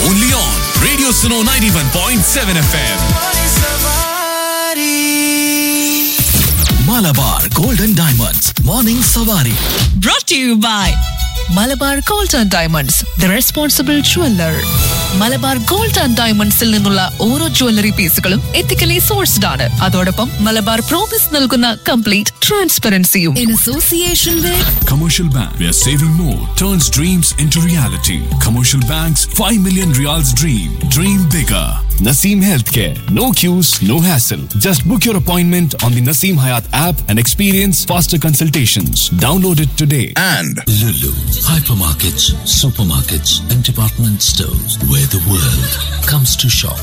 only on Radio Suno 91.7 FM. Malabar Golden Diamonds, Morning Savari. brought to you by Malabar gold and diamonds the responsible jeweller Malabar gold and ഡയമണ്ട്സിൽ നിന്നുള്ള ഓരോ jewellery പീസുകളും ethically sourced ആണ് അതോടൊപ്പം Malabar promise നൽകുന്ന complete ട്രാൻസ്പെറൻസിയും in association with Commercial Bank, where saving more turns dreams into reality. Commercial Bank's 5 million reals dream. Dream bigger. Naseem Healthcare. No queues, no hassle. Just book your appointment on the Naseem Hayat app and experience faster consultations. Download it today. and Lulu, hypermarkets, supermarkets, and department stores where the world comes to shop.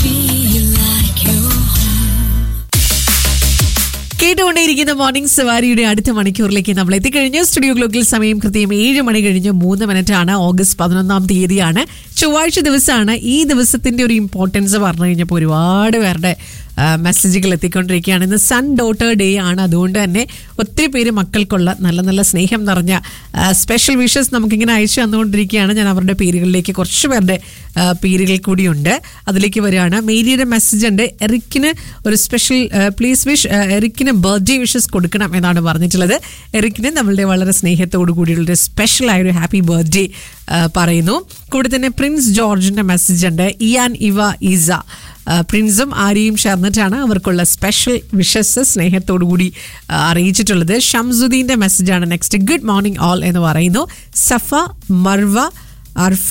കേട്ടുകൊണ്ടേയിരിക്കുന്ന morning സവാരിയുടെ അടുത്ത മണിക്കൂറിലേക്ക് നമ്മൾ എത്തിക്കഴിഞ്ഞു studio ഗ്ലോക്കിൽ സമയം കൃത്യം ഏഴ് മണി കഴിഞ്ഞ് മൂന്ന് മിനിറ്റ് ആണ് ഓഗസ്റ്റ് പതിനൊന്നാം തീയതിയാണ് ചൊവ്വാഴ്ച ദിവസമാണ് ഈ ദിവസത്തിന്റെ ഒരു ഇമ്പോർട്ടൻസ് പറഞ്ഞു കഴിഞ്ഞപ്പോൾ ഒരുപാട് പേരുടെ ആ, മെസ്സേജുകൾ എത്തിക്കൊണ്ടിരിക്കുകയാണ് ഇന്ന് സൺ ഡോട്ടർ ഡേ ആണ് അതുകൊണ്ട് തന്നെ ഒത്തിരി പേര് മക്കൾക്കുള്ള നല്ല നല്ല സ്നേഹം നിറഞ്ഞ ആ, സ്പെഷ്യൽ വിഷസ് നമുക്കിങ്ങനെ അയച്ചു തന്നുകൊണ്ടിരിക്കുകയാണ് ഞാൻ അവരുടെ പേരുകളിലേക്ക് കുറച്ച് പേരുടെ ആ, പേരുകൾ കൂടിയുണ്ട് അതിലേക്ക് വരികയാണ് മേരിയുടെ മെസ്സേജ് ഉണ്ട് എറിക്കിന് ഒരു സ്പെഷ്യൽ പ്ലീസ് വിഷ് എറിക്കിന് ബർത്ത്ഡേ വിഷസ് കൊടുക്കണം എന്നാണ് പറഞ്ഞിട്ടുള്ളത് എറിക്കിന് നമ്മളുടെ വളരെ സ്നേഹത്തോടു കൂടിയുള്ള സ്പെഷ്യൽ ആയ ഒരു ഹാപ്പി ബർത്ത്ഡേ പറയുന്നു കൂടെ തന്നെ പ്രിൻസ് ജോർജിന്റെ മെസ്സേജ് ഉണ്ട് ഇയാൻ ഇവ ഈസ ആ, പ്രിൻസും ആര്യയും ചേർന്നിട്ടാണ് അവർക്കുള്ള സ്പെഷ്യൽ വിഷസ് സ്നേഹത്തോടു കൂടി ആ, അറിയിച്ചിട്ടുള്ളത് ഷംസുദ്ദീന്റെ മെസ്സേജാണ് നെക്സ്റ്റ് ഗുഡ് മോർണിംഗ് ഓൾ എന്ന് പറയുന്നു സഫ മർവ അർഫ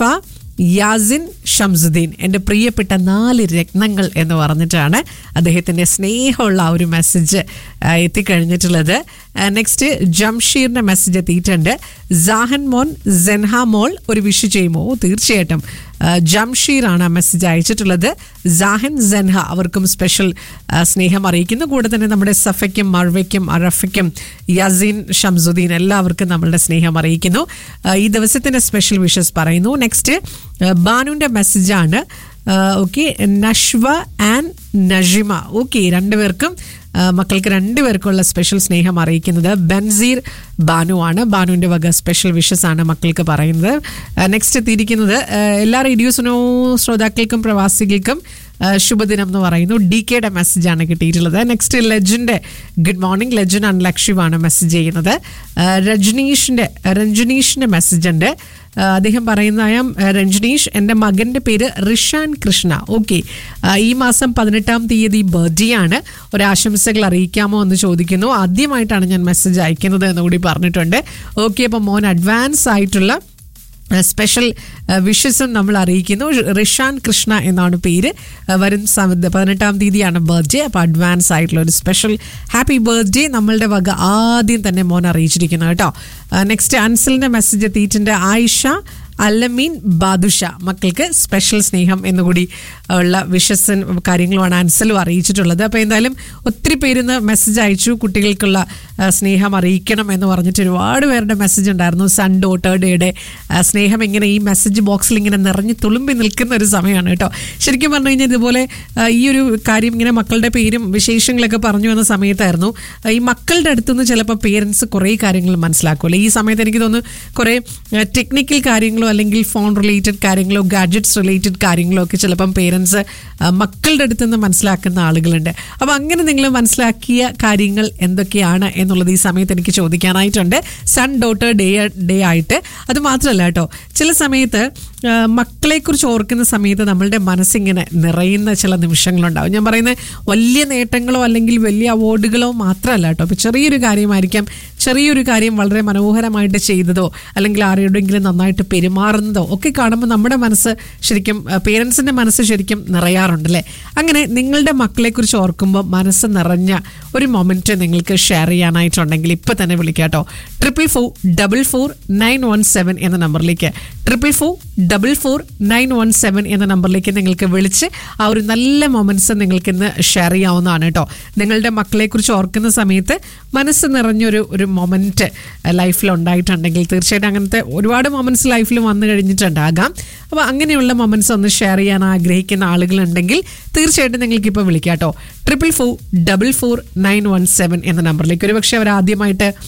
യാസിൻ ഷംസുദ്ദീൻ എൻ്റെ പ്രിയപ്പെട്ട നാല് രത്നങ്ങൾ എന്ന് പറഞ്ഞിട്ടാണ് അദ്ദേഹത്തിൻ്റെ സ്നേഹമുള്ള ആ ഒരു മെസ്സേജ് ആ, എത്തിക്കഴിഞ്ഞിട്ടുള്ളത് നെക്സ്റ്റ് ജംഷീറിൻ്റെ മെസ്സേജ് എത്തിയിട്ടുണ്ട് സാഹൻ മോൻ സെൻഹ മോൾ ഒരു വിഷ് ചെയ്യുമോ ഓ, തീർച്ചയായിട്ടും ആ, ജംഷീറാണ് ആ മെസ്സേജ് അയച്ചിട്ടുള്ളത് സാഹൻ സെൻഹ അവർക്കും സ്പെഷ്യൽ ആ, സ്നേഹം അറിയിക്കുന്നു കൂടെ തന്നെ നമ്മുടെ സഫയ്ക്കും മർവയ്ക്കും അറഫയ്ക്കും യസീൻ ഷംസുദ്ദീൻ എല്ലാവർക്കും നമ്മളുടെ സ്നേഹം അറിയിക്കുന്നു ആ, ഈ ദിവസത്തിന്റെ സ്പെഷ്യൽ വിഷസ് പറയുന്നു നെക്സ്റ്റ് ബാനുവിന്റെ മെസ്സേജാണ് okay Nashwa and Nashima okay രണ്ടുപേർക്കും ആ, മക്കൾക്ക് രണ്ടുപേർക്കുള്ള സ്പെഷ്യൽ സ്നേഹം അറിയിക്കുന്നത് ബൻസീർ ബാനു ആണ് ബാനുവിന്റെ വക സ്പെഷ്യൽ വിഷസ് ആണ് മക്കൾക്ക് പറയുന്നത് നെക്സ്റ്റ് എത്തിയിരിക്കുന്നത് ആ, എല്ലാ റേഡിയോസിനോ ശ്രോതാക്കൾക്കും പ്രവാസികൾക്കും ആ, ശുഭദിനം എന്ന് പറയുന്നു ഡി കെയുടെ മെസ്സേജാണ് കിട്ടിയിട്ടുള്ളത് നെക്സ്റ്റ് ലെജൻ്റെ ഗുഡ് മോർണിംഗ് ലെജൻ ആൻഡ് ലക്ഷ്യമാണ് മെസ്സേജ് ചെയ്യുന്നത് ആ, രജനീഷിൻ്റെ രഞ്ജനീഷിൻ്റെ മെസ്സേജ് ഉണ്ട് ആ, അദ്ദേഹം പറയുന്ന ഐ ആം രഞ്ജനീഷ് എൻ്റെ മകൻ്റെ പേര് റിഷാൻ കൃഷ്ണ ഓക്കെ ഈ മാസം പതിനെട്ടാം തീയതി ബർത്ത്ഡേ ആണ് ഒരാശംസകൾ അറിയിക്കാമോ എന്ന് ചോദിക്കുന്നു ആദ്യമായിട്ടാണ് ഞാൻ മെസ്സേജ് അയക്കുന്നത് എന്ന് കൂടി പറഞ്ഞിട്ടുണ്ട് ഓക്കെ അപ്പോൾ മോൻ അഡ്വാൻസ് ആയിട്ടുള്ള സ്പെഷ്യൽ വിഷസും നമ്മൾ അറിയിക്കുന്നു റിഷാൻ കൃഷ്ണ എന്നാണ് പേര് ആ, വരും സമയത്ത് പതിനെട്ടാം തീയതിയാണ് ബർത്ത്ഡേ അപ്പോൾ അഡ്വാൻസ് ആയിട്ടുള്ള ഒരു സ്പെഷ്യൽ ഹാപ്പി ബർത്ത്ഡേ നമ്മളുടെ വക ആദ്യം തന്നെ മോൻ അറിയിച്ചിരിക്കുന്നു കേട്ടോ നെക്സ്റ്റ് അൻസലിൻ്റെ മെസ്സേജ് എത്തിയിട്ടുണ്ട് ആയിഷ അല്ലമീൻ ബാദുഷ മക്കൾക്ക് സ്പെഷ്യൽ സ്നേഹം എന്നുകൂടി ഉള്ള വിഷസ് കാര്യങ്ങളുമാണ് അൻസലും അറിയിച്ചിട്ടുള്ളത് അപ്പോൾ എന്തായാലും ഒത്തിരി പേരിന്ന് മെസ്സേജ് അയച്ചു കുട്ടികൾക്കുള്ള ആ, സ്നേഹം അറിയിക്കണം എന്ന് പറഞ്ഞിട്ട് ഒരുപാട് പേരുടെ മെസ്സേജ് ഉണ്ടായിരുന്നു സൺ ഡോട്ടർ ഡേയുടെ ആ, സ്നേഹം ഇങ്ങനെ ഈ മെസ്സേജ് ബോക്സിൽ ഇങ്ങനെ നിറഞ്ഞു തുളുമ്പി നിൽക്കുന്ന ഒരു സമയമാണ് കേട്ടോ ശരിക്കും പറഞ്ഞു കഴിഞ്ഞാൽ ഇതുപോലെ ആ, ഈ ഒരു കാര്യം ഇങ്ങനെ മക്കളുടെ പേരും വിശേഷങ്ങളൊക്കെ പറഞ്ഞു വന്ന സമയത്തായിരുന്നു ആ, ഈ മക്കളുടെ അടുത്തുനിന്ന് ചിലപ്പോൾ പേരൻസ് കുറേ കാര്യങ്ങൾ മനസ്സിലാക്കുമല്ലോ ഈ സമയത്ത് എനിക്ക് തോന്നുന്നു കുറേ ടെക്നിക്കൽ കാര്യങ്ങളോ അല്ലെങ്കിൽ ഫോൺ റിലേറ്റഡ് കാര്യങ്ങളോ ഗാഡ്ജറ്റ്സ് റിലേറ്റഡ് കാര്യങ്ങളോ ഒക്കെ ചിലപ്പം പേരൻസ് മക്കളുടെ അടുത്ത് നിന്ന് മനസ്സിലാക്കുന്ന ആളുകളുണ്ട് അപ്പോൾ അങ്ങനെ നിങ്ങൾ മനസ്സിലാക്കിയ കാര്യങ്ങൾ എന്തൊക്കെയാണ് എന്നുള്ളത് ഈ സമയത്ത് എനിക്ക് ചോദിക്കാനായിട്ടുണ്ട് സൺ ഡോട്ടർ ഡേ ഡേ ആയിട്ട് അത് മാത്രമല്ല കേട്ടോ ചില സമയത്ത് ആ, മക്കളെക്കുറിച്ച് ഓർക്കുന്ന സമയത്ത് നമ്മളുടെ മനസ്സിങ്ങനെ നിറയുന്ന ചില നിമിഷങ്ങളുണ്ടാവും ഞാൻ പറയുന്നത് വലിയ നേട്ടങ്ങളോ അല്ലെങ്കിൽ വലിയ അവാർഡുകളോ മാത്രമല്ല കേട്ടോ അപ്പോൾ ചെറിയൊരു കാര്യമായിരിക്കാം ചെറിയൊരു കാര്യം വളരെ മനോഹരമായിട്ട് ചെയ്തതോ അല്ലെങ്കിൽ ആരോടെങ്കിലും നന്നായിട്ട് പെരുമാറുന്നതോ ഒക്കെ കാണുമ്പോൾ നമ്മുടെ മനസ്സ് ശരിക്കും പേരൻസിൻ്റെ മനസ്സ് ശരിക്കും നിറയാറുണ്ടല്ലേ അങ്ങനെ നിങ്ങളുടെ മക്കളെക്കുറിച്ച് ഓർക്കുമ്പോൾ മനസ്സ് നിറഞ്ഞ ഒരു മൊമെൻറ്റ് നിങ്ങൾക്ക് ഷെയർ ചെയ്യാനായിട്ടുണ്ടെങ്കിൽ ഇപ്പം തന്നെ വിളിക്കാം കേട്ടോ triple four double four nine one seven എന്ന നമ്പറിലേക്ക് triple four double four nine one seven എന്ന നമ്പറിലേക്ക് നിങ്ങൾക്ക് വിളിച്ച് ആ ഒരു നല്ല മൊമെന്റ്സ് നിങ്ങൾക്ക് ഇന്ന് ഷെയർ ചെയ്യാവുന്നതാണ് കേട്ടോ നിങ്ങളുടെ മക്കളെക്കുറിച്ച് ഓർക്കുന്ന സമയത്ത് മനസ്സ് നിറഞ്ഞൊരു ഒരു മൊമെന്റ് ലൈഫിൽ ഉണ്ടായിട്ടുണ്ടെങ്കിൽ തീർച്ചയായിട്ടും അങ്ങനത്തെ ഒരുപാട് മൊമെന്റ്സ് ലൈഫിൽ വന്നു കഴിഞ്ഞിട്ടുണ്ടാകാം അപ്പോൾ അങ്ങനെയുള്ള മൊമെന്റ്സ് ഒന്ന് ഷെയർ ചെയ്യാൻ ആഗ്രഹിക്കുന്ന ആളുകളുണ്ടെങ്കിൽ തീർച്ചയായിട്ടും നിങ്ങൾക്ക് ഇപ്പോൾ വിളിക്കാം കേട്ടോ triple four double four nine one seven എന്ന നമ്പറിലേക്ക് ഒരുപക്ഷെ അവർ ആദ്യമായിട്ട്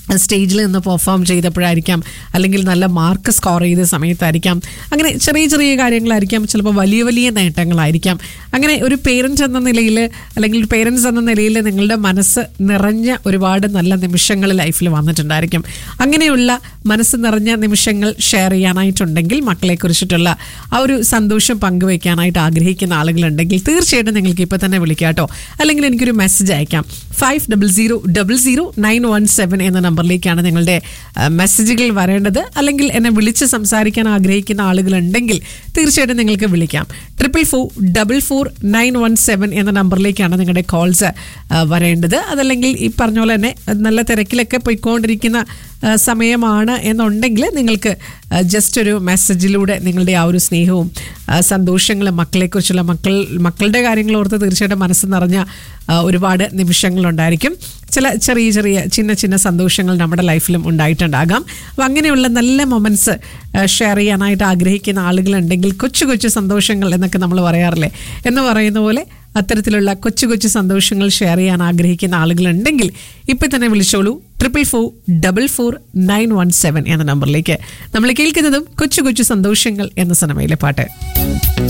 സ്റ്റേജിൽ നിന്ന് പെർഫോം ചെയ്തപ്പോഴായിരിക്കാം അല്ലെങ്കിൽ നല്ല മാർക്ക് സ്കോർ ചെയ്ത സമയത്തായിരിക്കാം അങ്ങനെ ചെറിയ ചെറിയ കാര്യങ്ങളായിരിക്കാം ചിലപ്പോൾ വലിയ വലിയ നേട്ടങ്ങളായിരിക്കാം അങ്ങനെ ഒരു പേരൻസ് എന്ന നിലയിൽ അല്ലെങ്കിൽ ഒരു പേരൻസ് എന്ന നിലയിൽ നിങ്ങളുടെ മനസ്സ് നിറഞ്ഞ ഒരുപാട് നല്ല നിമിഷങ്ങൾ ലൈഫിൽ വന്നിട്ടുണ്ടായിരിക്കും അങ്ങനെയുള്ള മനസ്സ് നിറഞ്ഞ നിമിഷങ്ങൾ ഷെയർ ചെയ്യാനായിട്ടുണ്ടെങ്കിൽ മക്കളെ കുറിച്ചിട്ടുള്ള ആ ഒരു സന്തോഷം പങ്കുവയ്ക്കാനായിട്ട് ആഗ്രഹിക്കുന്ന ആളുകളുണ്ടെങ്കിൽ തീർച്ചയായിട്ടും നിങ്ങൾക്ക് ഇപ്പോൾ തന്നെ വിളിക്കാം കേട്ടോ അല്ലെങ്കിൽ എനിക്കൊരു മെസ്സേജ് അയക്കാം five double zero double zero nine one seven എന്ന നമ്പറിലേക്കാണ് നിങ്ങളുടെ ആ, മെസ്സേജുകൾ വരേണ്ടത് അല്ലെങ്കിൽ എന്നെ വിളിച്ച് സംസാരിക്കാൻ ആഗ്രഹിക്കുന്ന ആളുകളുണ്ടെങ്കിൽ തീർച്ചയായിട്ടും നിങ്ങൾക്ക് വിളിക്കാം triple four double four nine one seven എന്ന നമ്പറിലേക്കാണ് നിങ്ങളുടെ കോൾസ് വരേണ്ടത് അതല്ലെങ്കിൽ ഈ പറഞ്ഞ പോലെ തന്നെ നല്ല തിരക്കിലൊക്കെ പോയിക്കൊണ്ടിരിക്കുന്ന ആ, സമയമാണ് എന്നുണ്ടെങ്കിൽ നിങ്ങൾക്ക് ജസ്റ്റ് ഒരു മെസ്സേജിലൂടെ നിങ്ങളുടെ ആ ഒരു സ്നേഹവും ആ, സന്തോഷങ്ങളും മക്കളെക്കുറിച്ചുള്ള മക്കൾ മക്കളുടെ കാര്യങ്ങൾ ഓർത്ത് തീർച്ചയായിട്ടും മനസ്സ് നിറഞ്ഞ ആ, ഒരുപാട് നിമിഷങ്ങളുണ്ടായിരിക്കും ചില ചെറിയ ചെറിയ ചിന്ന ചിന്ന സന്തോഷങ്ങൾ നമ്മുടെ ലൈഫിലും ഉണ്ടായിട്ടുണ്ടാകാം അപ്പം അങ്ങനെയുള്ള നല്ല മൊമെൻറ്റ്സ് ഷെയർ ചെയ്യാനായിട്ട് ആഗ്രഹിക്കുന്ന ആളുകളുണ്ടെങ്കിൽ കൊച്ചു കൊച്ചു സന്തോഷങ്ങൾ എന്നൊക്കെ നമ്മൾ പറയാറില്ലേ എന്ന് പറയുന്ന പോലെ അത്തരത്തിലുള്ള കൊച്ചു കൊച്ചു സന്തോഷങ്ങൾ ഷെയർ ചെയ്യാൻ ആഗ്രഹിക്കുന്ന ആളുകളുണ്ടെങ്കിൽ ഇപ്പം തന്നെ വിളിച്ചോളൂ triple four double four nine one seven എന്ന നമ്പറിലേക്ക് നമ്മൾ കേൾക്കുന്നതും കൊച്ചു കൊച്ചു സന്തോഷങ്ങൾ എന്ന സിനിമയിലെ പാട്ട്